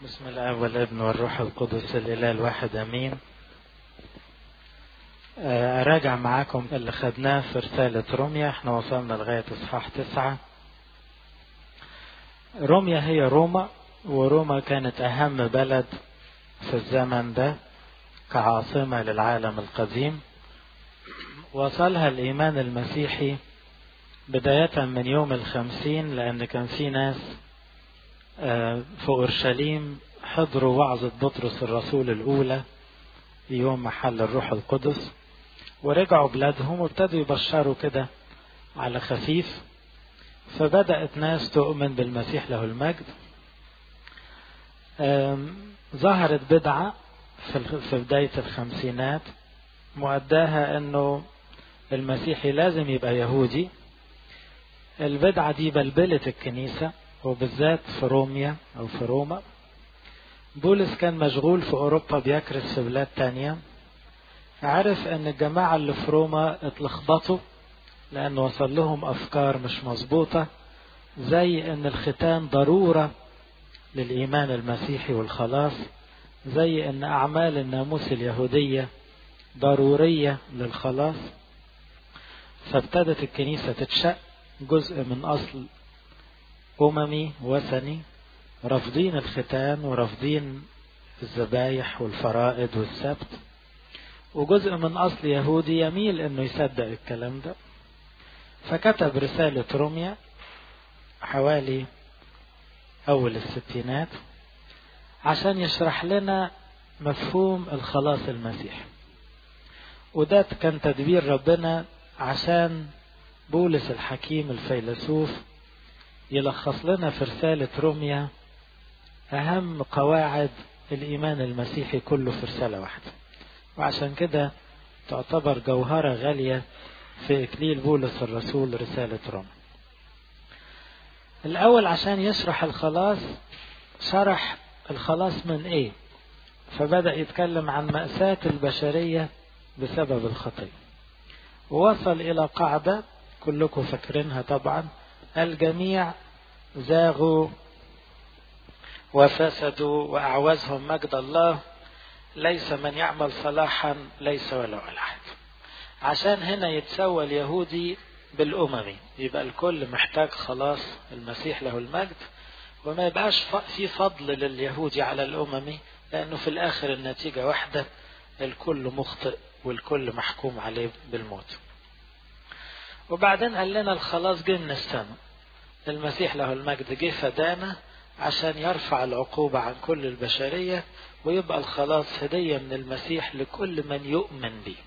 بسم الله والابن والروح القدس الاله الواحد امين اراجع معاكم اللي خدناه في رسالة روميا احنا وصلنا لغاية اصحاح تسعة روميا هي روما وروما كانت اهم بلد في الزمن ده كعاصمة للعالم القديم وصلها الايمان المسيحي بداية من يوم الخمسين لان كان في ناس في اورشليم حضروا وعظة بطرس الرسول الاولى يوم محل الروح القدس ورجعوا بلادهم وابتدوا يبشروا كده على خفيف فبدأت ناس تؤمن بالمسيح له المجد ظهرت بدعة في بداية الخمسينات مؤداها انه المسيحي لازم يبقى يهودي البدعة دي بلبلت الكنيسة وبالذات في روميا أو في روما بولس كان مشغول في أوروبا بيكرس في بلاد تانية عرف أن الجماعة اللي في روما اتلخبطوا لأن وصل لهم أفكار مش مظبوطة زي أن الختان ضرورة للإيمان المسيحي والخلاص زي أن أعمال الناموس اليهودية ضرورية للخلاص فابتدت الكنيسة تتشق جزء من أصل أممي وثني رافضين الختان ورافضين الذبايح والفرائض والسبت وجزء من أصل يهودي يميل أنه يصدق الكلام ده فكتب رسالة روميا حوالي أول الستينات عشان يشرح لنا مفهوم الخلاص المسيحي وده كان تدبير ربنا عشان بولس الحكيم الفيلسوف يلخص لنا في رسالة روميا أهم قواعد الإيمان المسيحي كله في رسالة واحدة وعشان كده تعتبر جوهرة غالية في إكليل بولس الرسول رسالة روما الأول عشان يشرح الخلاص شرح الخلاص من إيه فبدأ يتكلم عن مأساة البشرية بسبب الخطية ووصل إلى قاعدة كلكم فاكرينها طبعا الجميع زاغوا وفسدوا وأعوزهم مجد الله ليس من يعمل صلاحا ليس ولا واحد عشان هنا يتسوى اليهودي بالأممي يبقى الكل محتاج خلاص المسيح له المجد وما يبقاش في فضل لليهودي على الأممي لأنه في الآخر النتيجة واحدة الكل مخطئ والكل محكوم عليه بالموت وبعدين قال لنا الخلاص جه من السماء المسيح له المجد جه فدانا عشان يرفع العقوبة عن كل البشرية ويبقى الخلاص هدية من المسيح لكل من يؤمن به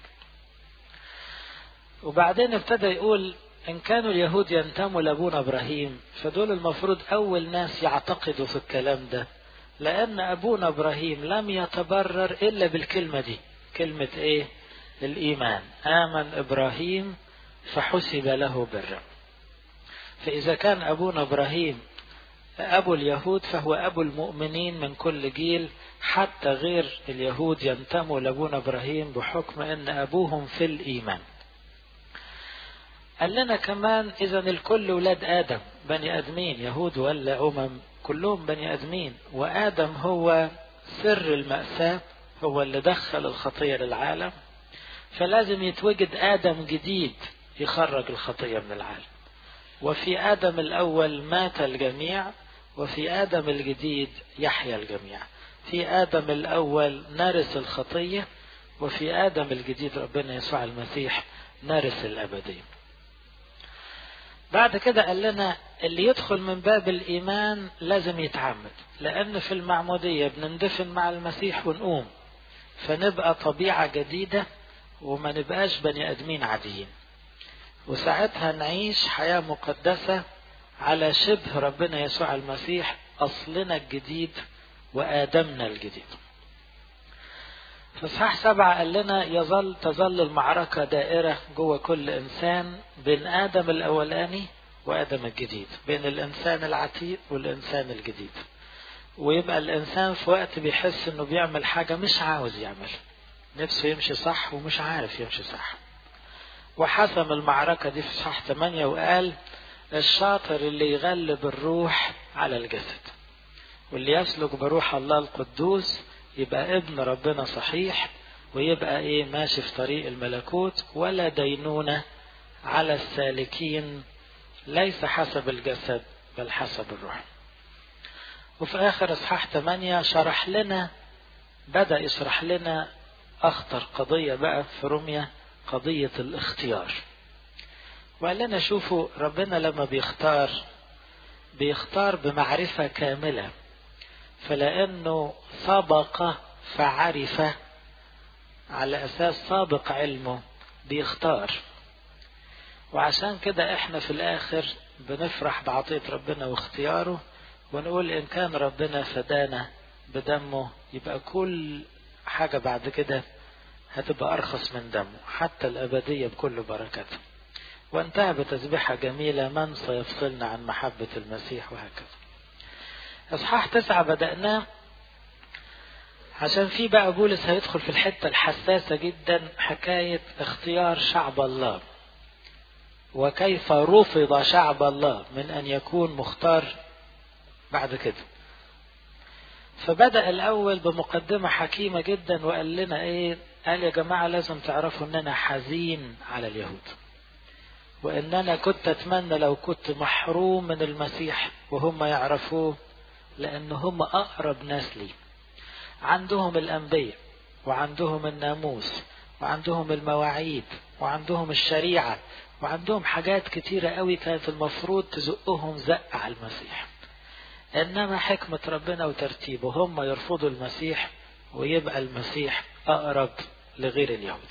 وبعدين ابتدى يقول إن كانوا اليهود ينتموا لأبونا إبراهيم فدول المفروض أول ناس يعتقدوا في الكلام ده لأن أبونا إبراهيم لم يتبرر إلا بالكلمة دي كلمة إيه الإيمان آمن إبراهيم فحسب له برا فإذا كان أبونا إبراهيم أبو اليهود فهو أبو المؤمنين من كل جيل حتى غير اليهود ينتموا لأبونا إبراهيم بحكم أن أبوهم في الإيمان قال لنا كمان إذا الكل ولاد آدم بني آدمين يهود ولا أمم كلهم بني آدمين وآدم هو سر المأساة هو اللي دخل الخطية للعالم فلازم يتوجد آدم جديد يخرج الخطية من العالم وفي آدم الأول مات الجميع وفي آدم الجديد يحيا الجميع في آدم الأول نرث الخطية وفي آدم الجديد ربنا يسوع المسيح نرث الأبدية بعد كده قال لنا اللي يدخل من باب الإيمان لازم يتعمد لأن في المعمودية بنندفن مع المسيح ونقوم فنبقى طبيعة جديدة وما نبقاش بني آدمين عاديين وساعتها نعيش حياة مقدسة على شبه ربنا يسوع المسيح أصلنا الجديد وآدمنا الجديد في إصحاح سبعة قال لنا يظل تظل المعركة دائرة جوه كل إنسان بين آدم الأولاني وآدم الجديد بين الإنسان العتيق والإنسان الجديد ويبقى الإنسان في وقت بيحس إنه بيعمل حاجة مش عاوز يعمل نفسه يمشي صح ومش عارف يمشي صح وحسم المعركة دي في صح 8 وقال الشاطر اللي يغلب الروح على الجسد واللي يسلك بروح الله القدوس يبقى ابن ربنا صحيح ويبقى ايه ماشي في طريق الملكوت ولا دينونة على السالكين ليس حسب الجسد بل حسب الروح وفي آخر إصحاح 8 شرح لنا بدأ يشرح لنا أخطر قضية بقى في روميا قضية الاختيار وقال لنا شوفوا ربنا لما بيختار بيختار بمعرفة كاملة فلأنه سبق فعرف على أساس سابق علمه بيختار وعشان كده احنا في الآخر بنفرح بعطية ربنا واختياره ونقول إن كان ربنا فدانا بدمه يبقى كل حاجة بعد كده هتبقى أرخص من دمه حتى الأبدية بكل بركته وانتهى بتسبيحة جميلة من سيفصلنا عن محبة المسيح وهكذا إصحاح تسعة بدأناه عشان في بقى بولس هيدخل في الحتة الحساسة جدا حكاية اختيار شعب الله وكيف رفض شعب الله من أن يكون مختار بعد كده فبدأ الأول بمقدمة حكيمة جدا وقال لنا إيه قال يا جماعة لازم تعرفوا إن أنا حزين على اليهود وإن أنا كنت أتمنى لو كنت محروم من المسيح وهم يعرفوه لأن هم أقرب ناس لي عندهم الأنبياء وعندهم الناموس وعندهم المواعيد وعندهم الشريعة وعندهم حاجات كتيرة قوي كانت المفروض تزقهم زق على المسيح إنما حكمة ربنا وترتيبه هم يرفضوا المسيح ويبقى المسيح أقرب لغير اليهود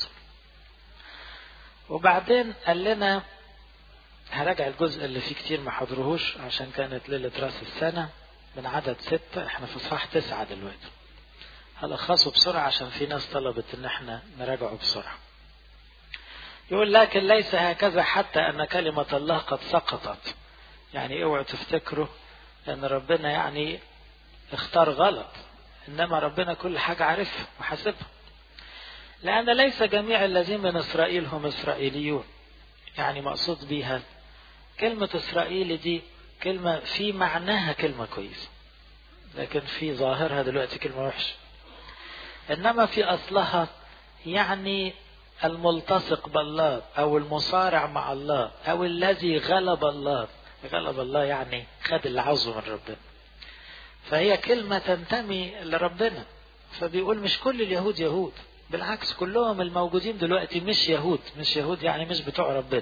وبعدين قال لنا هراجع الجزء اللي فيه كتير ما حضروهوش عشان كانت ليلة راس السنة من عدد ستة احنا في صفحة تسعة دلوقتي هلخصه بسرعة عشان في ناس طلبت ان احنا نراجعه بسرعة يقول لكن ليس هكذا حتى ان كلمة الله قد سقطت يعني اوعوا تفتكروا ان ربنا يعني اختار غلط انما ربنا كل حاجة عارفها وحاسبها لان ليس جميع الذين من اسرائيل هم اسرائيليون يعني مقصود بيها كلمة اسرائيلي دي كلمة في معناها كلمة كويسة لكن في ظاهرها دلوقتي كلمة وحشة انما في اصلها يعني الملتصق بالله او المصارع مع الله او الذي غلب الله غلب الله يعني خد اللي عاوزه من ربنا فهي كلمة تنتمي لربنا فبيقول مش كل اليهود يهود بالعكس كلهم الموجودين دلوقتي مش يهود مش يهود يعني مش بتوع ربنا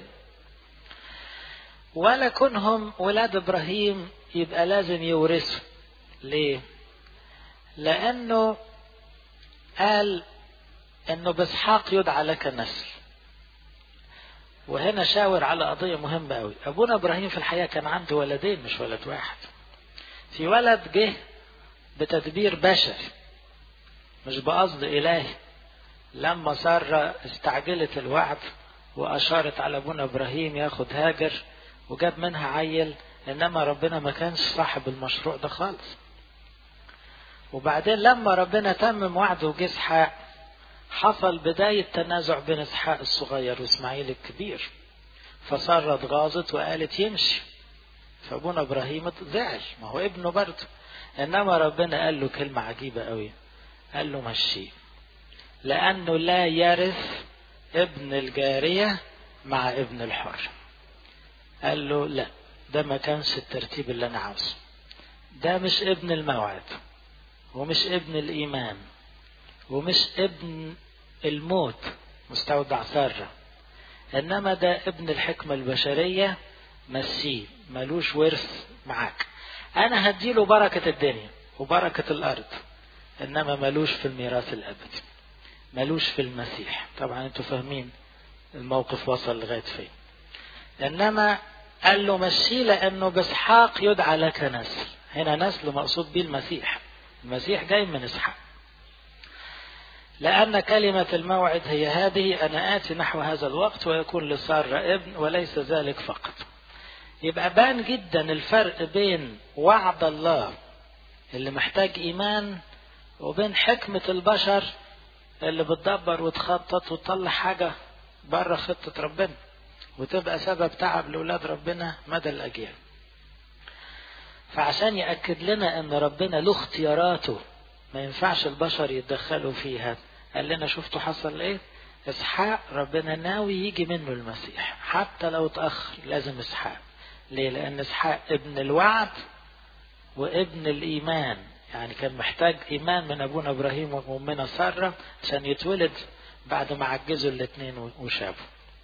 ولا كونهم ولاد ابراهيم يبقى لازم يورثوا ليه لانه قال انه باسحاق يدعى لك نسل وهنا شاور على قضية مهمة قوي ابونا ابراهيم في الحقيقة كان عنده ولدين مش ولد واحد في ولد جه بتدبير بشري مش بقصد الهي لما سارة استعجلت الوعد واشارت على ابونا ابراهيم ياخد هاجر وجاب منها عيل انما ربنا ما كانش صاحب المشروع ده خالص وبعدين لما ربنا تمم وعده وجه اسحاق حصل بداية تنازع بين اسحاق الصغير واسماعيل الكبير فسارة اتغاظت وقالت يمشي فابونا ابراهيم زعل ما هو ابنه برضه انما ربنا قال له كلمة عجيبة قوي قال له مشيه لانه لا يرث ابن الجارية مع ابن الحر قال له لا ده ما كانش الترتيب اللي انا عاوزه ده مش ابن الموعد ومش ابن الايمان ومش ابن الموت مستودع سارة انما ده ابن الحكمة البشرية مسيه ملوش ورث معاك انا هديله بركة الدنيا وبركة الارض انما ملوش في الميراث الابدي ملوش في المسيح طبعا انتوا فاهمين الموقف وصل لغاية فين انما قال له مشي لانه باسحاق يدعى لك نسل هنا نسل مقصود به المسيح المسيح جاي من اسحاق لأن كلمة الموعد هي هذه أنا آتي نحو هذا الوقت ويكون لسارة ابن وليس ذلك فقط يبقى بان جدا الفرق بين وعد الله اللي محتاج إيمان وبين حكمة البشر اللي بتدبر وتخطط وتطلع حاجة بره خطة ربنا وتبقى سبب تعب لأولاد ربنا مدى الأجيال فعشان يأكد لنا ان ربنا له اختياراته ما ينفعش البشر يتدخلوا فيها قال لنا شفتوا حصل ايه اسحاق ربنا ناوي يجي منه المسيح حتى لو تأخر لازم اسحاق ليه لان اسحاق ابن الوعد وابن الايمان يعني كان محتاج ايمان من ابونا ابراهيم وامنا ساره عشان يتولد بعد ما عجزوا الاثنين وشابوا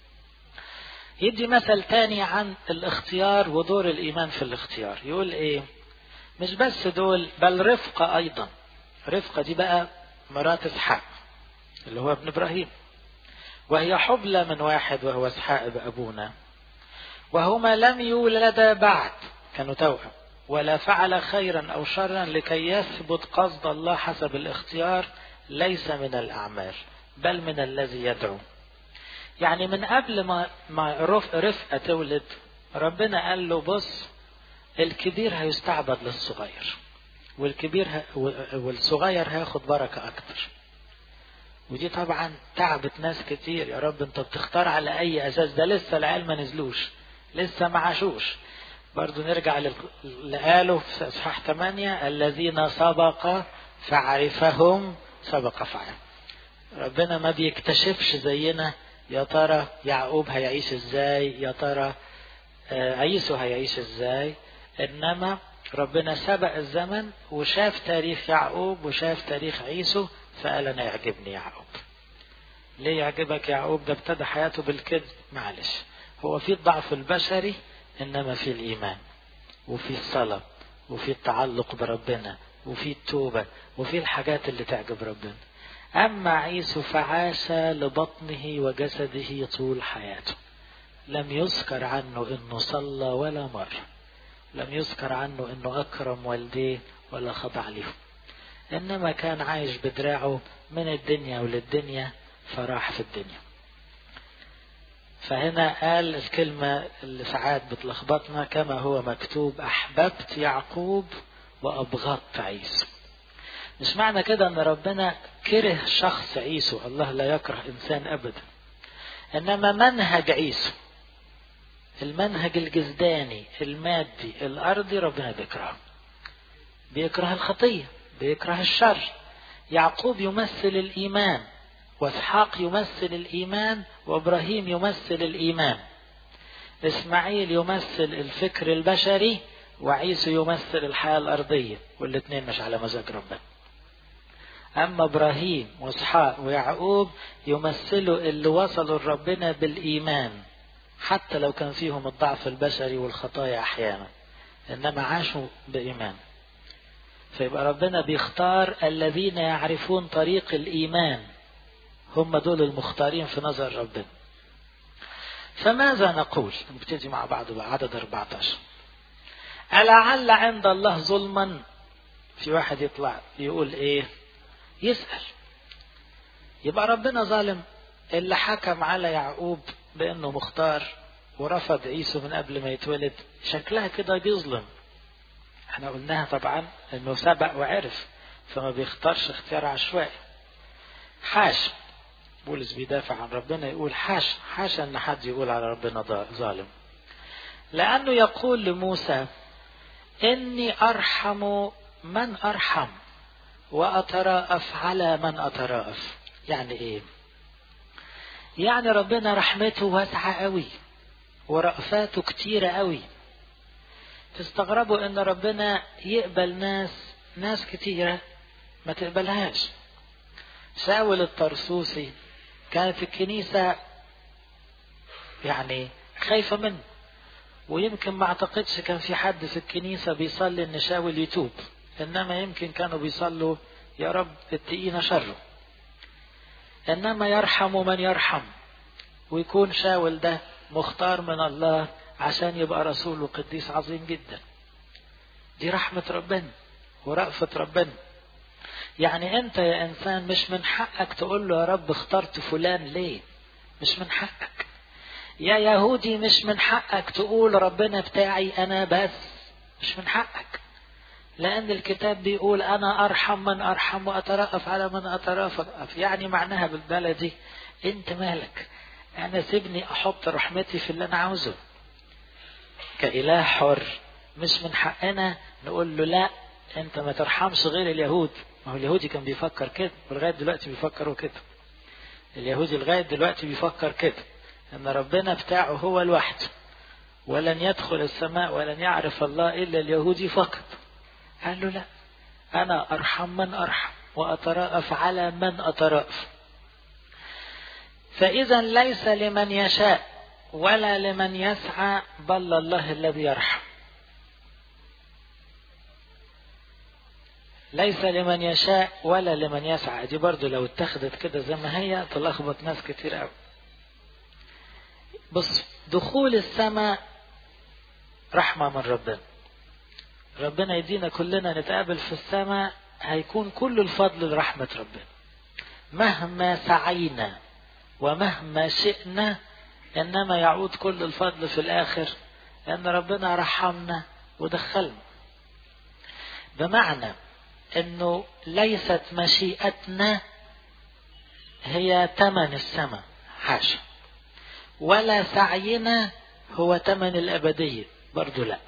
يدي مثل تاني عن الاختيار ودور الايمان في الاختيار يقول ايه مش بس دول بل رفقة ايضا رفقة دي بقى مرات اسحاق اللي هو ابن ابراهيم وهي حبلى من واحد وهو اسحاق بابونا وهما لم يولدا بعد كانوا توأم ولا فعل خيرا او شرا لكي يثبت قصد الله حسب الاختيار ليس من الاعمال بل من الذي يدعو يعني من قبل ما ما رفقه تولد ربنا قال له بص الكبير هيستعبد للصغير والكبير ه... والصغير هياخد بركه اكتر ودي طبعا تعبت ناس كتير يا رب انت بتختار على اي اساس ده لسه العيال ما نزلوش لسه ما عاشوش برضو نرجع اللي قاله في اصحاح 8 الذين سبق فعرفهم سبق فعل ربنا ما بيكتشفش زينا يا ترى يعقوب هيعيش ازاي يا ترى عيسو هيعيش ازاي انما ربنا سبق الزمن وشاف تاريخ يعقوب وشاف تاريخ عيسو فقال انا يعجبني يعقوب ليه يعجبك يعقوب ده ابتدى حياته بالكذب معلش هو في الضعف البشري انما في الايمان وفي الصلاه وفي التعلق بربنا وفي التوبه وفي الحاجات اللي تعجب ربنا اما عيسو فعاش لبطنه وجسده طول حياته لم يذكر عنه انه صلى ولا مره لم يذكر عنه انه اكرم والديه ولا خضع لهم انما كان عايش بدراعه من الدنيا وللدنيا فراح في الدنيا فهنا قال الكلمة اللي ساعات بتلخبطنا كما هو مكتوب أحببت يعقوب وأبغضت عيسو مش معنى كده أن ربنا كره شخص عيسو الله لا يكره إنسان أبدا إنما منهج عيسو المنهج الجسداني المادي الأرضي ربنا بيكرهه بيكره الخطية بيكره الشر يعقوب يمثل الإيمان واسحاق يمثل الايمان وابراهيم يمثل الايمان اسماعيل يمثل الفكر البشري وعيسو يمثل الحياه الارضيه والاثنين مش على مزاج ربنا اما ابراهيم واسحاق ويعقوب يمثلوا اللي وصلوا لربنا بالايمان حتى لو كان فيهم الضعف البشري والخطايا احيانا انما عاشوا بايمان فيبقى ربنا بيختار الذين يعرفون طريق الايمان هم دول المختارين في نظر ربنا فماذا نقول نبتدي مع بعض بقى عدد 14 ألعل عند الله ظلما في واحد يطلع يقول ايه يسأل يبقى ربنا ظالم اللي حكم على يعقوب بانه مختار ورفض عيسو من قبل ما يتولد شكلها كده بيظلم احنا قلناها طبعا انه سبق وعرف فما بيختارش اختيار عشوائي حاش بولس بيدافع عن ربنا يقول حاش حاشا ان حد يقول على ربنا ظالم لانه يقول لموسى اني ارحم من ارحم واتراءف على من اتراءف يعني ايه يعني ربنا رحمته واسعة قوي ورأفاته كتيرة قوي تستغربوا ان ربنا يقبل ناس ناس كتيرة ما تقبلهاش شاول الطرسوسي كانت الكنيسة يعني خايفة منه ويمكن ما اعتقدش كان في حد في الكنيسة بيصلي ان شاول يتوب انما يمكن كانوا بيصلوا يا رب اتقينا شره انما يرحم من يرحم ويكون شاول ده مختار من الله عشان يبقى رسول وقديس عظيم جدا دي رحمة ربنا ورأفة ربنا يعني انت يا انسان مش من حقك تقول له يا رب اخترت فلان ليه مش من حقك يا يهودي مش من حقك تقول ربنا بتاعي انا بس مش من حقك لان الكتاب بيقول انا ارحم من ارحم واترأف على من اترأف يعني معناها بالبلدي انت مالك انا سيبني احط رحمتي في اللي انا عاوزه كاله حر مش من حقنا نقول له لا انت ما ترحمش غير اليهود ما هو اليهودي كان بيفكر كده ولغايه دلوقتي بيفكروا كده اليهودي لغايه دلوقتي بيفكر كده ان ربنا بتاعه هو الوحد ولن يدخل السماء ولن يعرف الله الا اليهودي فقط قال له لا انا ارحم من ارحم واتراءف على من اتراءف فاذا ليس لمن يشاء ولا لمن يسعى بل الله الذي يرحم ليس لمن يشاء ولا لمن يسعى دي برضو لو اتخذت كده زي ما هي تلخبط ناس كتير قوي بص دخول السماء رحمة من ربنا ربنا يدينا كلنا نتقابل في السماء هيكون كل الفضل لرحمة ربنا مهما سعينا ومهما شئنا إنما يعود كل الفضل في الآخر لأن ربنا رحمنا ودخلنا بمعنى انه ليست مشيئتنا هي تمن السماء حاشا ولا سعينا هو تمن الابديه برضو لا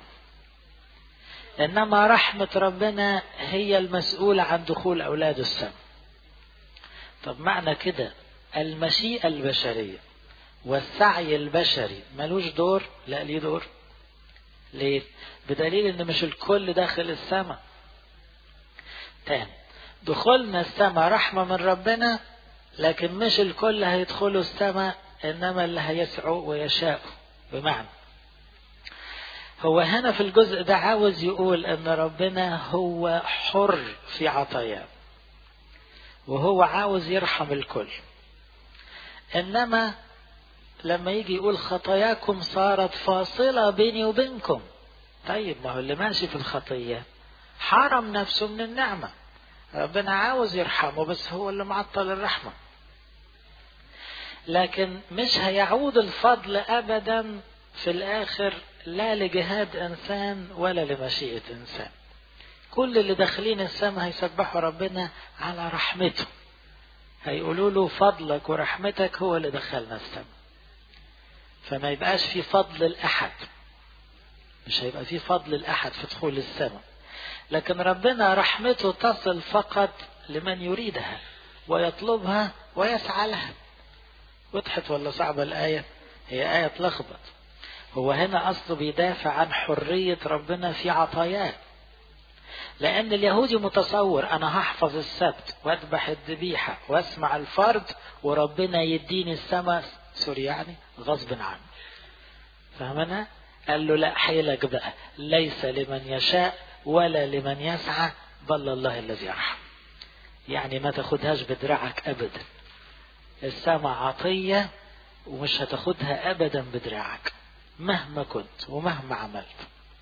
انما رحمه ربنا هي المسؤوله عن دخول اولاد السماء طب معنى كده المشيئه البشريه والسعي البشري ملوش دور لا ليه دور ليه بدليل ان مش الكل داخل السماء تاني دخولنا السماء رحمة من ربنا لكن مش الكل هيدخلوا السماء إنما اللي هيسعوا ويشاءوا بمعنى هو هنا في الجزء ده عاوز يقول إن ربنا هو حر في عطاياه وهو عاوز يرحم الكل إنما لما يجي يقول خطاياكم صارت فاصلة بيني وبينكم طيب ما هو اللي ماشي في الخطيه حرم نفسه من النعمة ربنا عاوز يرحمه بس هو اللي معطل الرحمة لكن مش هيعود الفضل أبدا في الآخر لا لجهاد إنسان ولا لمشيئة إنسان كل اللي داخلين السماء هيسبحوا ربنا على رحمته هيقولوا له فضلك ورحمتك هو اللي دخلنا السماء فما يبقاش في فضل الأحد مش هيبقى في فضل الأحد في دخول السماء لكن ربنا رحمته تصل فقط لمن يريدها ويطلبها ويسعى لها وضحت ولا صعبة الآية هي آية تلخبط هو هنا أصله بيدافع عن حرية ربنا في عطاياه لأن اليهودي متصور أنا هحفظ السبت وأذبح الذبيحة وأسمع الفرد وربنا يديني السماء سوري يعني غصب عنه فهمنا؟ قال له لا حيلك بقى ليس لمن يشاء ولا لمن يسعى بل الله الذي يرحم يعني ما تاخدهاش بدراعك ابدا السماء عطية ومش هتاخدها ابدا بدراعك مهما كنت ومهما عملت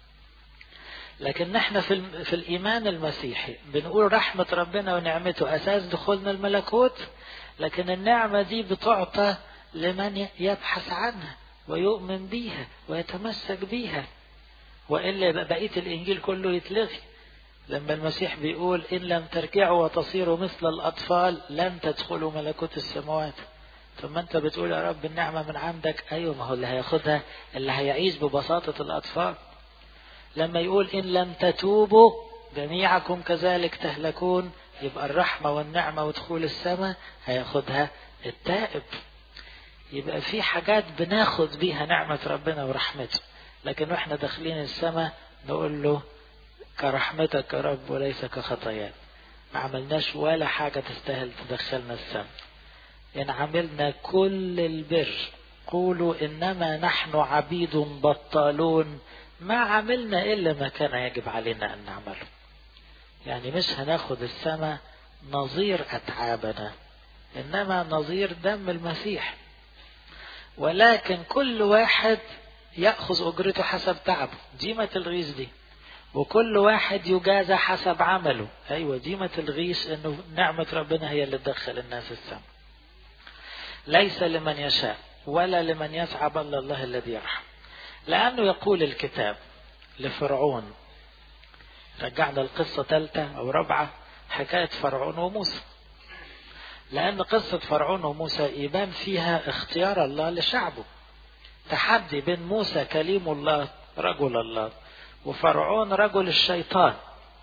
لكن نحن في, في الايمان المسيحي بنقول رحمة ربنا ونعمته اساس دخولنا الملكوت لكن النعمة دي بتعطى لمن يبحث عنها ويؤمن بيها ويتمسك بيها والا يبقى بقيه الانجيل كله يتلغي لما المسيح بيقول ان لم ترجعوا وتصيروا مثل الاطفال لن تدخلوا ملكوت السماوات ثم انت بتقول يا رب النعمه من عندك ايوه ما هو اللي هياخدها اللي هيعيش ببساطه الاطفال لما يقول ان لم تتوبوا جميعكم كذلك تهلكون يبقى الرحمه والنعمه ودخول السماء هياخدها التائب يبقى في حاجات بناخد بيها نعمه ربنا ورحمته لكن واحنا داخلين السماء نقول له كرحمتك يا رب وليس كخطايانا ما عملناش ولا حاجة تستاهل تدخلنا السماء إن عملنا كل البر قولوا إنما نحن عبيد بطالون ما عملنا إلا ما كان يجب علينا أن نعمله يعني مش هناخد السماء نظير أتعابنا إنما نظير دم المسيح ولكن كل واحد يأخذ أجرته حسب تعبه دي ما تلغيش دي وكل واحد يجازى حسب عمله أيوة دي ما تلغيش أنه نعمة ربنا هي اللي تدخل الناس السماء ليس لمن يشاء ولا لمن يسعى بل الله الذي يرحم لأنه يقول الكتاب لفرعون رجعنا القصة ثالثة أو رابعة حكاية فرعون وموسى لأن قصة فرعون وموسى يبان فيها اختيار الله لشعبه تحدي بين موسى كليم الله رجل الله وفرعون رجل الشيطان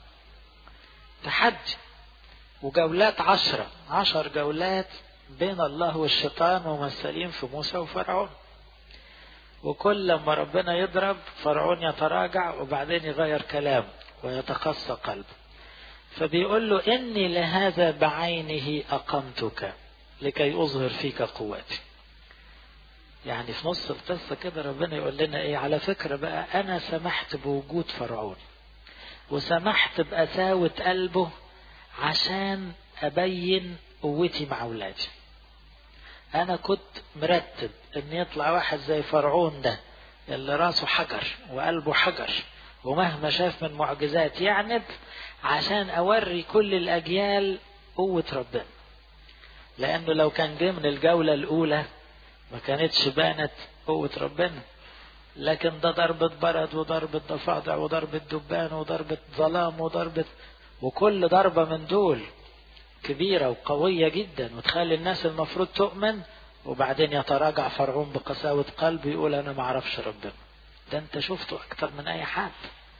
تحدي وجولات عشرة عشر جولات بين الله والشيطان ممثلين في موسى وفرعون وكل لما ربنا يضرب فرعون يتراجع وبعدين يغير كلامه ويتقصى قلبه فبيقول له إني لهذا بعينه أقمتك لكي أظهر فيك قوتي يعني في نص القصة كده ربنا يقول لنا إيه على فكرة بقى أنا سمحت بوجود فرعون وسمحت بقساوة قلبه عشان أبين قوتي مع أولادي أنا كنت مرتب إن يطلع واحد زي فرعون ده اللي راسه حجر وقلبه حجر ومهما شاف من معجزات يعند عشان أوري كل الأجيال قوة ربنا لأنه لو كان جه من الجولة الأولى ما كانتش بانت قوة ربنا لكن ده ضربة برد وضربة ضفادع وضربة دبان وضربة ظلام وضربة وكل ضربة من دول كبيرة وقوية جدا وتخلي الناس المفروض تؤمن وبعدين يتراجع فرعون بقساوة قلب يقول أنا ما أعرفش ربنا ده أنت شفته أكتر من أي حد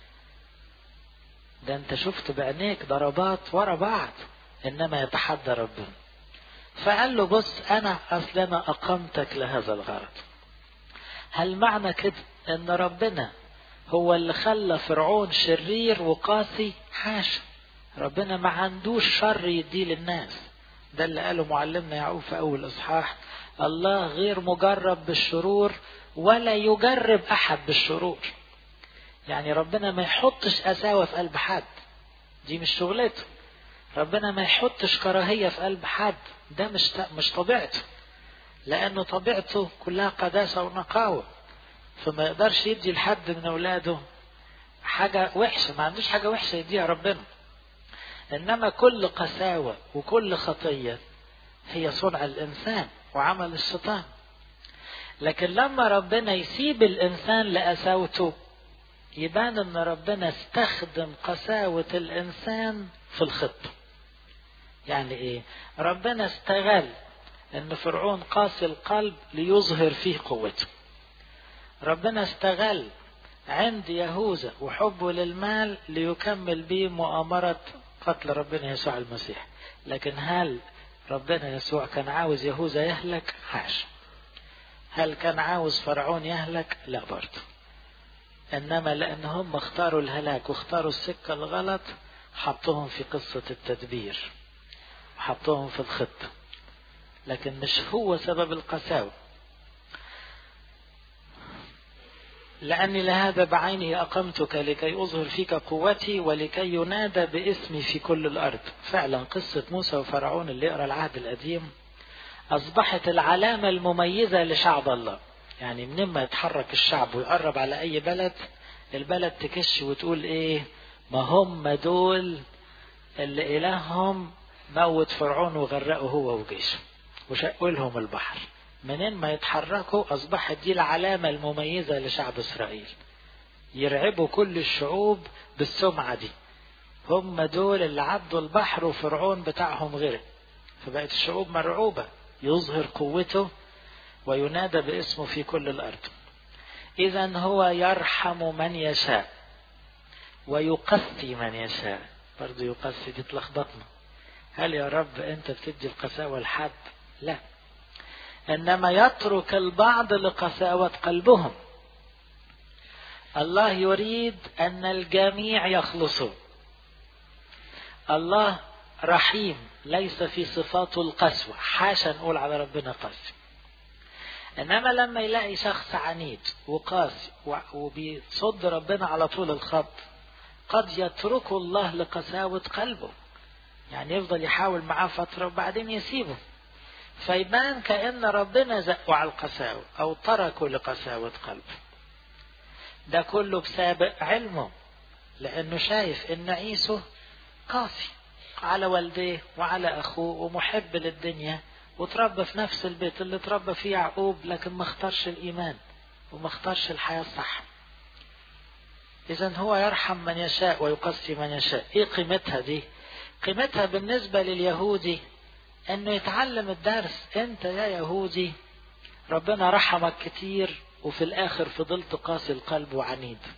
ده أنت شفت بعينيك ضربات ورا بعض إنما يتحدى ربنا فقال له بص أنا أصل أنا أقمتك لهذا الغرض هل معنى كده ان ربنا هو اللي خلى فرعون شرير وقاسي حاشا ربنا ما عندوش شر يديه للناس ده اللي قاله معلمنا يعقوب في اول اصحاح الله غير مجرب بالشرور ولا يجرب احد بالشرور يعني ربنا ما يحطش قساوه في قلب حد دي مش شغلته ربنا ما يحطش كراهيه في قلب حد ده مش مش طبيعته لأنه طبيعته كلها قداسة ونقاوة فما يقدرش يدي لحد من أولاده حاجة وحشة ما عندوش حاجة وحشة يديها ربنا إنما كل قساوة وكل خطية هي صنع الإنسان وعمل الشيطان لكن لما ربنا يسيب الإنسان لقساوته يبان إن ربنا استخدم قساوة الإنسان في الخطة يعني إيه ربنا استغل ان فرعون قاسي القلب ليظهر فيه قوته ربنا استغل عند يهوذا وحبه للمال ليكمل به مؤامرة قتل ربنا يسوع المسيح لكن هل ربنا يسوع كان عاوز يهوذا يهلك حاش هل كان عاوز فرعون يهلك لا برضه انما لان هم اختاروا الهلاك واختاروا السكة الغلط حطوهم في قصة التدبير وحطوهم في الخطه لكن مش هو سبب القساوة لأني لهذا بعيني أقمتك لكي أظهر فيك قوتي ولكي ينادى باسمي في كل الأرض فعلا قصة موسى وفرعون اللي يقرأ العهد القديم أصبحت العلامة المميزة لشعب الله يعني من ما يتحرك الشعب ويقرب على أي بلد البلد تكش وتقول إيه ما هم دول اللي إلههم موت فرعون وغرقه هو وجيشه وشقوا لهم البحر منين ما يتحركوا أصبحت دي العلامة المميزة لشعب إسرائيل يرعبوا كل الشعوب بالسمعة دي هم دول اللي عدوا البحر وفرعون بتاعهم غرق فبقت الشعوب مرعوبة يظهر قوته وينادى باسمه في كل الأرض إذا هو يرحم من يشاء ويقسي من يشاء برضه يقسي دي تلخبطنا هل يا رب أنت بتدي القساوة لحد لا انما يترك البعض لقساوه قلبهم الله يريد ان الجميع يخلصوا الله رحيم ليس في صفاته القسوه حاشا نقول على ربنا قاسي انما لما يلاقي شخص عنيد وقاسي وبيصد ربنا على طول الخط قد يتركه الله لقساوه قلبه يعني يفضل يحاول معاه فتره وبعدين يسيبه فيبان كأن ربنا زقوا على القساوة أو تركوا لقساوة قلب ده كله بسابق علمه لأنه شايف إن عيسو قاسي على والديه وعلى أخوه ومحب للدنيا وتربى في نفس البيت اللي تربى فيه يعقوب لكن ما اختارش الإيمان وما اختارش الحياة الصح إذا هو يرحم من يشاء ويقسي من يشاء إيه قيمتها دي؟ قيمتها بالنسبة لليهودي انه يتعلم الدرس انت يا يهودي ربنا رحمك كتير وفي الاخر فضلت قاسي القلب وعنيد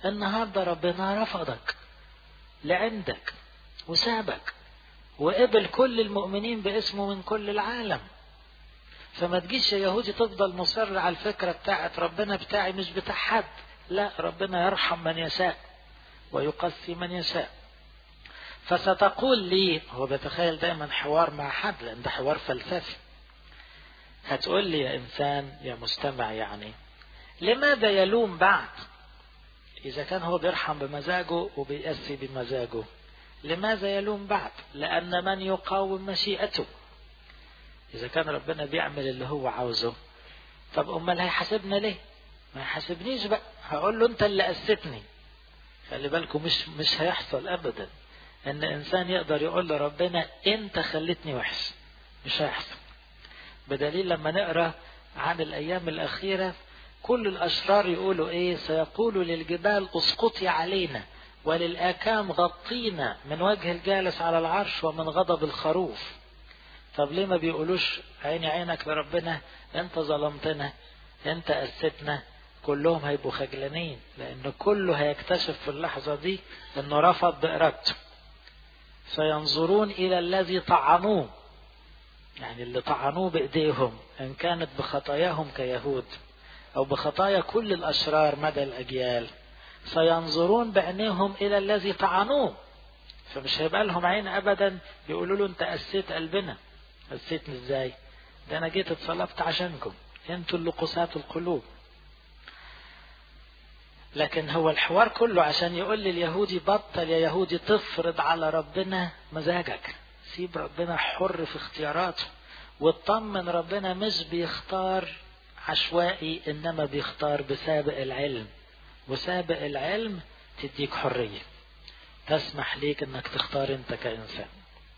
النهارده ربنا رفضك لعندك وسابك وقبل كل المؤمنين باسمه من كل العالم فما تجيش يا يهودي تفضل مصر على الفكرة بتاعت ربنا بتاعي مش بتاع حد لا ربنا يرحم من يشاء ويقسي من يشاء فستقول لي هو بيتخيل دايما حوار مع حد لان ده حوار فلسفي هتقول لي يا انسان يا مستمع يعني لماذا يلوم بعد اذا كان هو بيرحم بمزاجه وبيأسي بمزاجه لماذا يلوم بعد لان من يقاوم مشيئته اذا كان ربنا بيعمل اللي هو عاوزه طب امال هيحاسبنا ليه ما يحاسبنيش بقى هقول له انت اللي أستني خلي بالكم مش مش هيحصل ابدا ان انسان يقدر يقول لربنا انت خلتني وحش مش هيحصل بدليل لما نقرا عن الايام الاخيره كل الاشرار يقولوا ايه سيقول للجبال اسقطي علينا وللاكام غطينا من وجه الجالس على العرش ومن غضب الخروف طب ليه ما بيقولوش عيني عينك لربنا انت ظلمتنا انت قستنا كلهم هيبقوا خجلانين لان كله هيكتشف في اللحظه دي انه رفض بارادته سينظرون الى الذي طعنوه يعني اللي طعنوه بايديهم ان كانت بخطاياهم كيهود او بخطايا كل الاشرار مدى الاجيال سينظرون بعينيهم الى الذي طعنوه فمش هيبقى لهم عين ابدا يقولوا له انت قسيت قلبنا قسيتني ازاي ده انا جيت اتصلبت عشانكم انتوا اللي قساة القلوب لكن هو الحوار كله عشان يقول لليهودي بطل يا يهودي تفرض على ربنا مزاجك سيب ربنا حر في اختياراته واطمن ربنا مش بيختار عشوائي انما بيختار بسابق العلم وسابق العلم تديك حرية تسمح ليك انك تختار انت كإنسان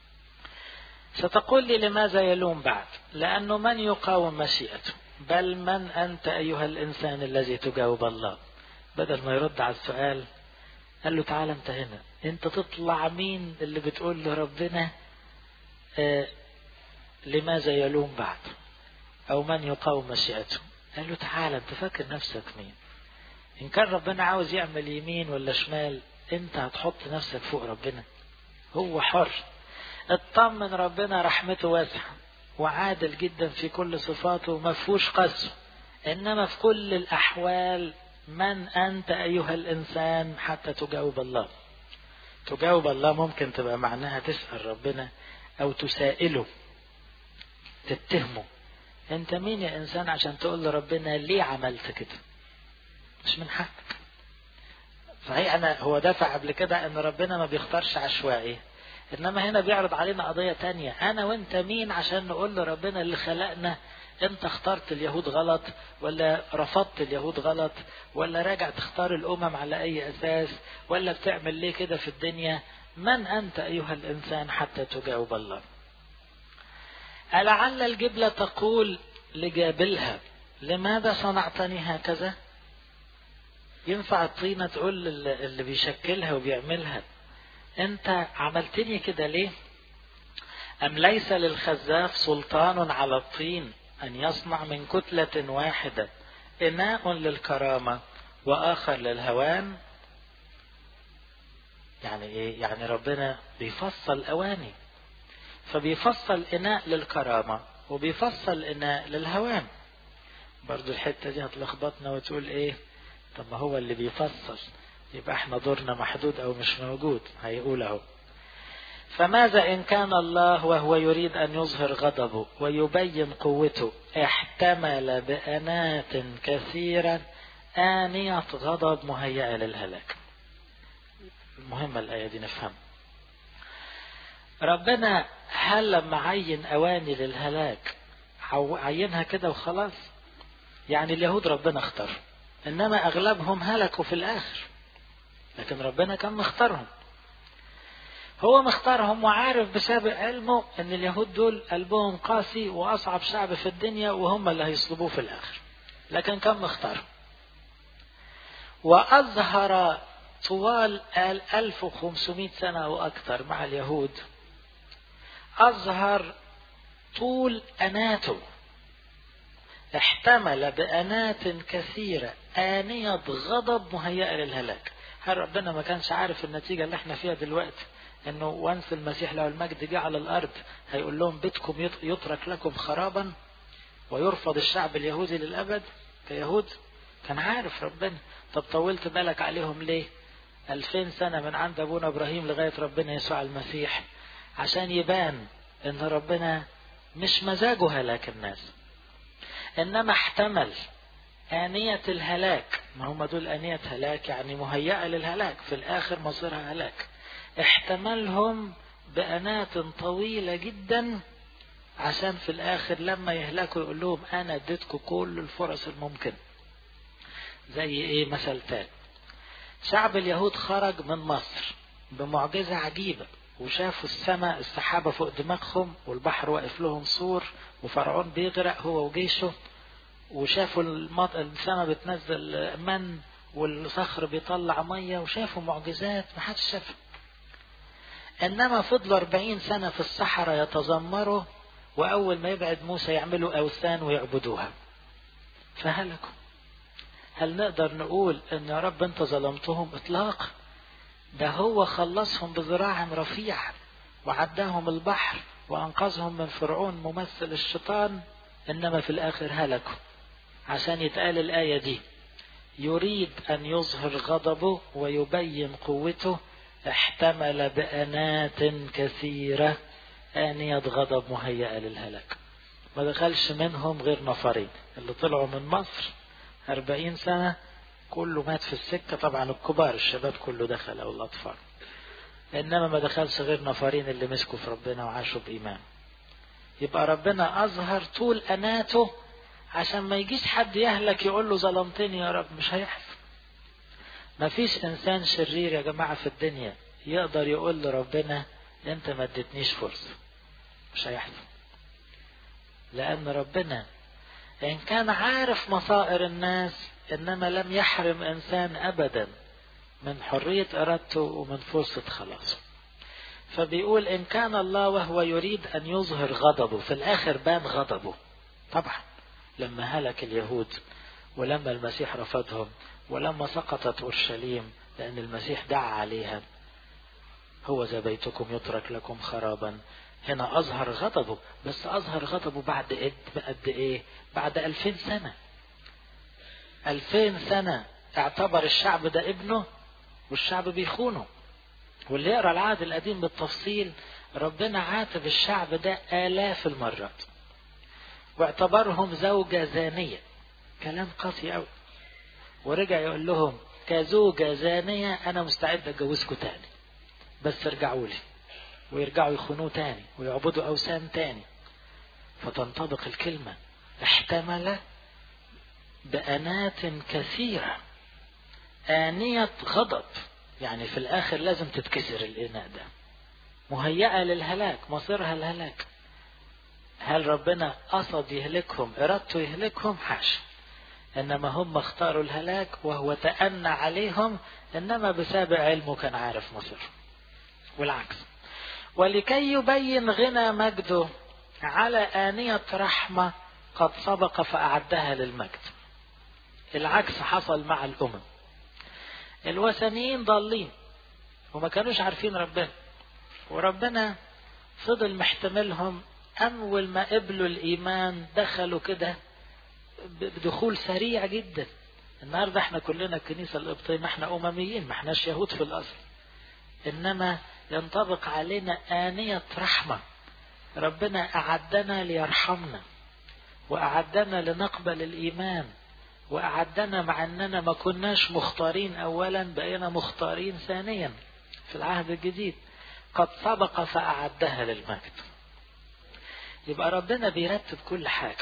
ستقول لي لماذا يلوم بعد لأنه من يقاوم مشيئته بل من أنت أيها الإنسان الذي تجاوب الله بدل ما يرد على السؤال قال له تعالى انت هنا انت تطلع مين اللي بتقول لربنا آه لماذا يلوم بعد او من يقاوم مشيئته قال له تعالى انت فاكر نفسك مين ان كان ربنا عاوز يعمل يمين ولا شمال انت هتحط نفسك فوق ربنا هو حر اطمن ربنا رحمته واسعة وعادل جدا في كل صفاته وما فيهوش قسوة انما في كل الاحوال من أنت أيها الإنسان حتى تجاوب الله تجاوب الله ممكن تبقى معناها تسأل ربنا أو تسائله تتهمه أنت مين يا إنسان عشان تقول لربنا ليه عملت كده مش من حقك صحيح أنا هو دافع قبل كده أن ربنا ما بيختارش عشوائي إنما هنا بيعرض علينا قضية تانية أنا وأنت مين عشان نقول لربنا اللي خلقنا انت اخترت اليهود غلط ولا رفضت اليهود غلط ولا راجع تختار الامم على اي اساس ولا بتعمل ليه كده في الدنيا من انت ايها الانسان حتى تجاوب الله ألعل الجبلة تقول لجابلها لماذا صنعتني هكذا ينفع الطينة تقول اللي بيشكلها وبيعملها انت عملتني كده ليه أم ليس للخزاف سلطان على الطين أن يصنع من كتلة واحدة إناء للكرامة وآخر للهوان يعني إيه؟ يعني ربنا بيفصل أواني فبيفصل إناء للكرامة وبيفصل إناء للهوان برضو الحتة دي هتلخبطنا وتقول إيه طب ما هو اللي بيفصل يبقى احنا دورنا محدود أو مش موجود هيقول أهو فماذا إن كان الله وهو يريد أن يظهر غضبه ويبين قوته احتمل بأنات كثيرة آنية غضب مهيئة للهلاك المهمة الآية دي نفهم ربنا هل لما عين أواني للهلاك عينها كده وخلاص يعني اليهود ربنا اختار إنما أغلبهم هلكوا في الآخر لكن ربنا كان مختارهم هو مختارهم وعارف بسابق علمه ان اليهود دول قلبهم قاسي واصعب شعب في الدنيا وهم اللي هيصلبوه في الاخر لكن كان مختار واظهر طوال 1500 سنة او اكثر مع اليهود اظهر طول اناته احتمل بانات كثيرة آنية غضب مهيئة للهلاك هل ربنا ما كانش عارف النتيجة اللي احنا فيها دلوقتي انه وانس المسيح لو المجد جه على الارض هيقول لهم بيتكم يترك لكم خرابا ويرفض الشعب اليهودي للابد كيهود كان عارف ربنا طب طولت بالك عليهم ليه ألفين سنة من عند أبونا إبراهيم لغاية ربنا يسوع المسيح عشان يبان إن ربنا مش مزاجه هلاك الناس إنما احتمل آنية الهلاك ما هم دول آنية هلاك يعني مهيئة للهلاك في الآخر مصيرها هلاك احتملهم بأنات طويلة جدا عشان في الآخر لما يهلكوا يقول لهم أنا اديتكم كل الفرص الممكنة زي إيه مثل تاني شعب اليهود خرج من مصر بمعجزة عجيبة وشافوا السماء السحابة فوق دماغهم والبحر واقف لهم سور وفرعون بيغرق هو وجيشه وشافوا السماء بتنزل من والصخر بيطلع مية وشافوا معجزات ما حدش شافها إنما فضلوا أربعين سنة في الصحراء يتذمروا وأول ما يبعد موسى يعملوا أوثان ويعبدوها فهلكوا هل نقدر نقول ان يا رب انت ظلمتهم اطلاق ده هو خلصهم بذراع رفيع وعداهم البحر وانقذهم من فرعون ممثل الشيطان انما في الاخر هلكوا عشان يتقال الايه دي يريد ان يظهر غضبه ويبين قوته احتمل بانات كثيره انيه غضب مهيئه للهلاك ما دخلش منهم غير نفرين اللي طلعوا من مصر أربعين سنة كله مات في السكة طبعا الكبار الشباب كله دخل أو الأطفال إنما ما دخلش غير نفرين اللي مسكوا في ربنا وعاشوا بإيمان يبقى ربنا أظهر طول أناته عشان ما يجيش حد يهلك يقول له ظلمتني يا رب مش هيحصل ما فيش إنسان شرير يا جماعة في الدنيا يقدر يقول لربنا أنت ما اديتنيش فرصة مش هيحصل لأن ربنا إن كان عارف مصائر الناس إنما لم يحرم إنسان أبدا من حرية إرادته ومن فرصة خلاصه فبيقول إن كان الله وهو يريد أن يظهر غضبه في الآخر بان غضبه طبعا لما هلك اليهود ولما المسيح رفضهم ولما سقطت أورشليم لأن المسيح دعا عليها هو ذا بيتكم يترك لكم خرابا هنا أظهر غضبه بس أظهر غضبه بعد قد قد إيه؟ بعد ألفين سنة ألفين سنة اعتبر الشعب ده ابنه والشعب بيخونه واللي يقرأ العهد القديم بالتفصيل ربنا عاتب الشعب ده آلاف المرات واعتبرهم زوجة زانية كلام قاسي قوي ورجع يقول لهم كزوجة زانية أنا مستعد أتجوزكم تاني بس ارجعوا لي ويرجعوا يخونوه تاني ويعبدوا أوثان تاني فتنطبق الكلمة احتمل بأنات كثيرة آنية غضب يعني في الآخر لازم تتكسر الإناء ده مهيئة للهلاك مصيرها الهلاك هل ربنا قصد يهلكهم إرادته يهلكهم حاشا إنما هم اختاروا الهلاك وهو تأنى عليهم إنما بسابع علمه كان عارف مصيرهم والعكس ولكي يبين غنى مجده على آنية رحمة قد سبق فأعدها للمجد العكس حصل مع الأمم الوثنيين ضالين وما كانوش عارفين ربنا وربنا فضل محتملهم أول ما قبلوا الإيمان دخلوا كده بدخول سريع جدا النهارده احنا كلنا الكنيسة القبطية ما احنا أمميين ما احناش يهود في الأصل إنما ينطبق علينا آنية رحمة ربنا أعدنا ليرحمنا وأعدنا لنقبل الإيمان وأعدنا مع أننا ما كناش مختارين أولا بقينا مختارين ثانيا في العهد الجديد قد سبق فأعدها للمجد يبقى ربنا بيرتب كل حاجة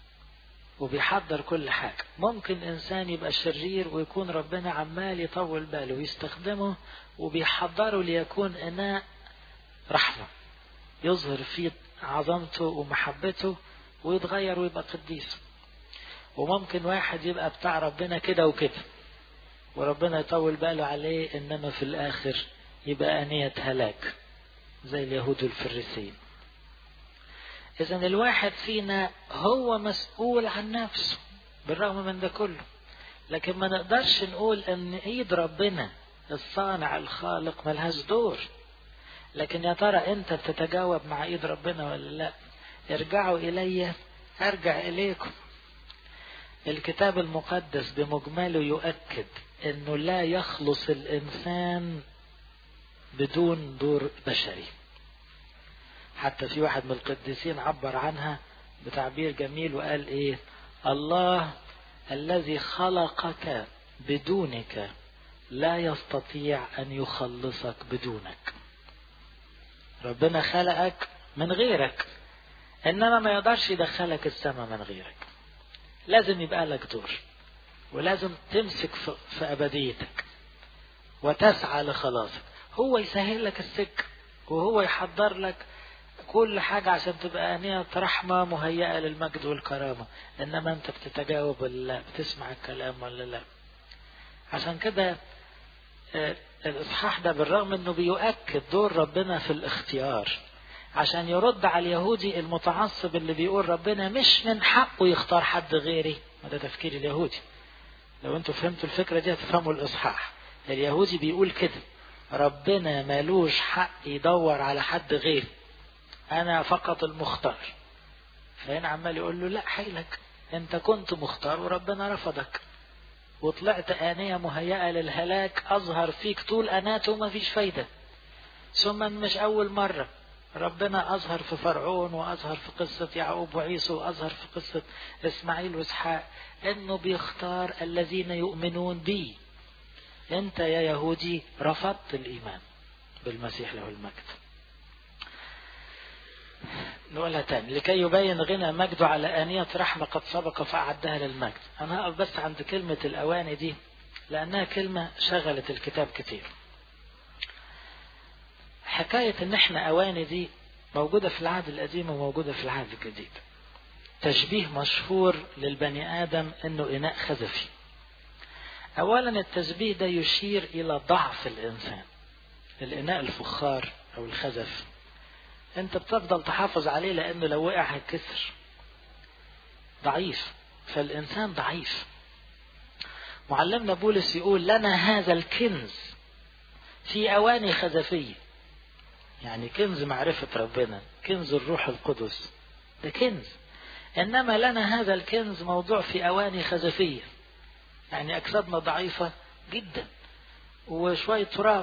وبيحضر كل حاجة ممكن إنسان يبقى شرير ويكون ربنا عمال يطول باله ويستخدمه وبيحضره ليكون إناء رحمة يظهر فيه عظمته ومحبته ويتغير ويبقى قديس وممكن واحد يبقى بتاع ربنا كده وكده وربنا يطول باله عليه إنما في الآخر يبقى آنية هلاك زي اليهود الفريسيين إذا الواحد فينا هو مسؤول عن نفسه بالرغم من ده كله لكن ما نقدرش نقول ان ايد ربنا الصانع الخالق ملهاش دور لكن يا ترى انت بتتجاوب مع ايد ربنا ولا لا ارجعوا الي ارجع اليكم الكتاب المقدس بمجمله يؤكد انه لا يخلص الانسان بدون دور بشري حتى في واحد من القديسين عبر عنها بتعبير جميل وقال ايه الله الذي خلقك بدونك لا يستطيع ان يخلصك بدونك ربنا خلقك من غيرك انما ما يقدرش يدخلك السماء من غيرك لازم يبقى لك دور ولازم تمسك في ابديتك وتسعى لخلاصك هو يسهل لك السكه وهو يحضر لك كل حاجة عشان تبقى آنية رحمة مهيئة للمجد والكرامة إنما أنت بتتجاوب ولا لا بتسمع الكلام ولا لا عشان كده الإصحاح ده بالرغم إنه بيؤكد دور ربنا في الاختيار عشان يرد على اليهودي المتعصب اللي بيقول ربنا مش من حقه يختار حد غيري ده تفكير اليهودي لو انتوا فهمتوا الفكرة دي هتفهموا الإصحاح اليهودي بيقول كده ربنا ملوش حق يدور على حد غيري أنا فقط المختار فهنا عمال يقول له لا حيلك أنت كنت مختار وربنا رفضك وطلعت آنية مهيئة للهلاك أظهر فيك طول أناته وما فيش فايدة ثم مش أول مرة ربنا أظهر في فرعون وأظهر في قصة يعقوب وعيسو وأظهر في قصة إسماعيل وإسحاق إنه بيختار الذين يؤمنون بي أنت يا يهودي رفضت الإيمان بالمسيح له المجد نقولها تاني لكي يبين غنى مجده على آنية رحمة قد سبق فأعدها للمجد أنا هقف بس عند كلمة الأواني دي لأنها كلمة شغلت الكتاب كتير حكاية إن إحنا أواني دي موجودة في العهد القديم وموجودة في العهد الجديد تشبيه مشهور للبني آدم إنه إناء خزفي أولا التشبيه ده يشير إلى ضعف الإنسان الإناء الفخار أو الخزف انت بتفضل تحافظ عليه لانه لو وقع هيتكسر ضعيف فالانسان ضعيف معلمنا بولس يقول لنا هذا الكنز في اواني خزفيه يعني كنز معرفه ربنا كنز الروح القدس ده كنز انما لنا هذا الكنز موضوع في اواني خزفيه يعني اجسادنا ضعيفه جدا وشويه تراب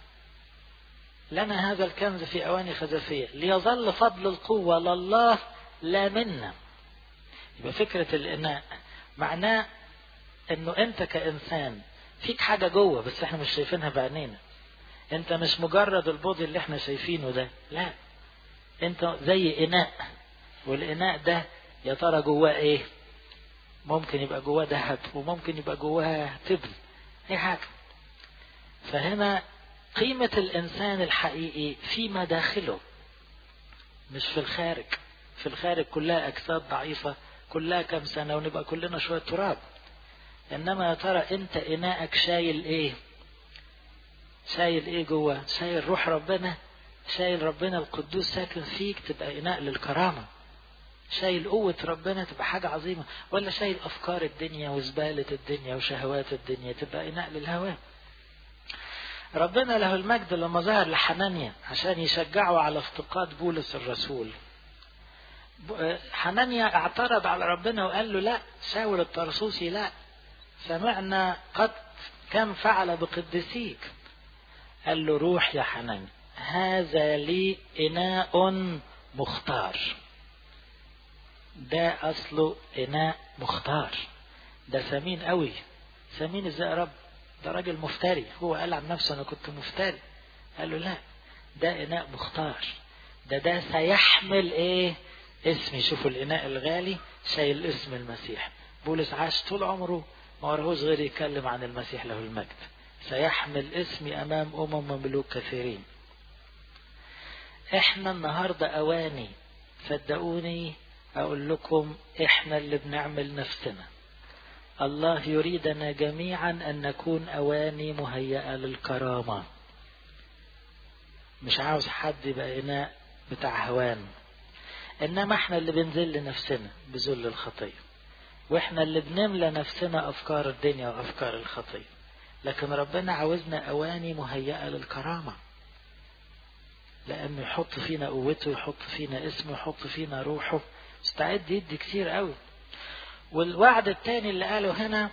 لنا هذا الكنز في أواني خزفية ليظل فضل القوة لله لا منا يبقى فكرة الإناء معناه إنه أنت كإنسان فيك حاجة جوه بس إحنا مش شايفينها بعينينا أنت مش مجرد البودي اللي إحنا شايفينه ده لا أنت زي إناء والإناء ده يا ترى جواه إيه؟ ممكن يبقى جواه ذهب وممكن يبقى جواه تبن أي حاجة فهنا قيمة الإنسان الحقيقي فيما داخله مش في الخارج في الخارج كلها أجساد ضعيفة كلها كم سنة ونبقى كلنا شوية تراب إنما يا ترى أنت إناءك شايل إيه شايل إيه جوه شايل روح ربنا شايل ربنا القدوس ساكن فيك تبقى إناء للكرامة شايل قوة ربنا تبقى حاجة عظيمة ولا شايل أفكار الدنيا وزبالة الدنيا وشهوات الدنيا تبقى إناء للهواه ربنا له المجد لما ظهر لحنانيا عشان يشجعه على افتقاد بولس الرسول حنانيا اعترض على ربنا وقال له لا شاول الطرسوسي لا سمعنا قد كم فعل بقدسيك قال له روح يا حنانيا هذا لي إناء مختار ده أصله إناء مختار ده ثمين قوي ثمين ازاي يا رب ده راجل مفتري هو قال عن نفسه انا كنت مفتري قال له لا ده اناء مختار ده ده سيحمل ايه اسمي شوفوا الاناء الغالي شايل اسم المسيح بولس عاش طول عمره ما ورهوش غير يتكلم عن المسيح له المجد سيحمل اسمي امام امم وملوك كثيرين احنا النهارده اواني صدقوني اقول لكم احنا اللي بنعمل نفسنا الله يريدنا جميعا ان نكون اواني مهيئه للكرامه مش عاوز حد يبقى اناء بتاع هوان انما احنا اللي بنذل نفسنا بذل الخطيه واحنا اللي بنملى نفسنا افكار الدنيا وافكار الخطيه لكن ربنا عاوزنا أواني مهيئة للكرامة لأنه يحط فينا قوته يحط فينا اسمه يحط فينا روحه مستعد يدي كتير قوي والوعد الثاني اللي قاله هنا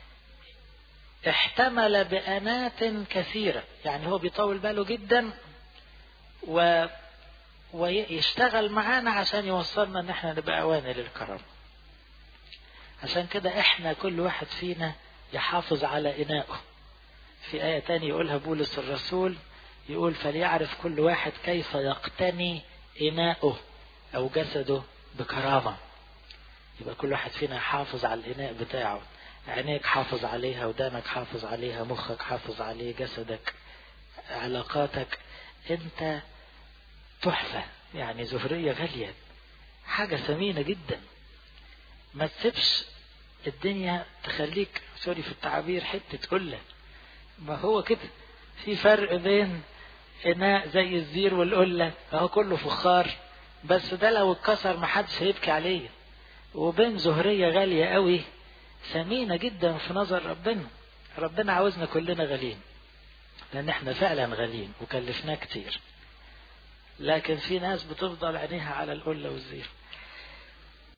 احتمل بأنات كثيرة يعني هو بيطول باله جدا و ويشتغل معانا عشان يوصلنا ان احنا نبقى اواني للكرم عشان كده احنا كل واحد فينا يحافظ على انائه في آية تانية يقولها بولس الرسول يقول فليعرف كل واحد كيف يقتني إناؤه أو جسده بكرامة يبقى كل واحد فينا يحافظ على الإناء بتاعه عينيك حافظ عليها ودانك حافظ عليها مخك حافظ عليه جسدك علاقاتك انت تحفة يعني زهرية غالية حاجة ثمينة جدا ما تسيبش الدنيا تخليك سوري في التعابير حتة قلة ما هو كده في فرق بين إناء زي الزير والقلة أهو كله فخار بس ده لو اتكسر محدش هيبكي عليه وبين زهرية غالية قوي ثمينة جدا في نظر ربنا ربنا عاوزنا كلنا غاليين لأن احنا فعلا غاليين وكلفناه كتير لكن في ناس بتفضل عينيها على القلة والزير